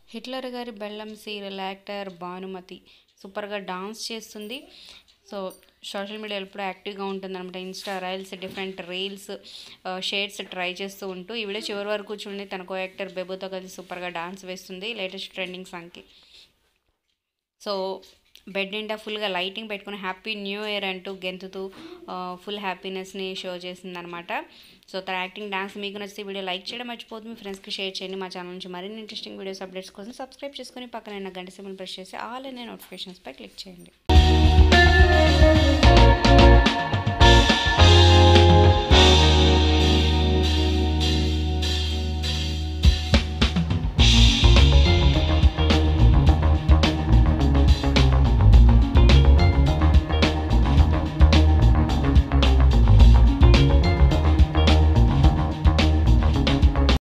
Hitler గారి బెల్లం serial actor Bhanumathi సూపర్గా డాన్స్ చేస్తుంది సో సోషల్ మీడియా ఎప్పుడు యాక్టివ్గా ఉంటుంది అనమాట Insta reels different reels shades try చేస్తూ ఉంటూ ఈ వీడియో చివరి వరకు చూడండి తన కో యాక్టర్ బెబుతో కలిసి సూపర్గా డాన్స్ వేస్తుంది లేటెస్ట్ ట్రెండింగ్ సాంగ్కి సో బెడ్ నిండా ఫుల్గా లైటింగ్ పెట్టుకుని హ్యాపీ న్యూ ఇయర్ అంటూ గెంతుతూ ఫుల్ హ్యాపీనెస్ని షో చేసిందనమాట సో తన యాక్టింగ్ డాన్స్ మీకు నచ్చితే వీడియో లైక్ చేయడం మర్చిపోతుంది మీ ఫ్రెండ్స్కి షేర్ చేయండి మా ఛానల్ నుంచి మరిన్ని ఇంట్రెస్టింగ్ వీడియోస్ అప్డేట్స్ కోసం సబ్స్క్రైబ్ చేసుకుని పక్కన గంట సిమ్ని ప్రెస్ చేసి ఆల్ అనే నోటిఫికేషన్స్పై క్లిక్ చేయండి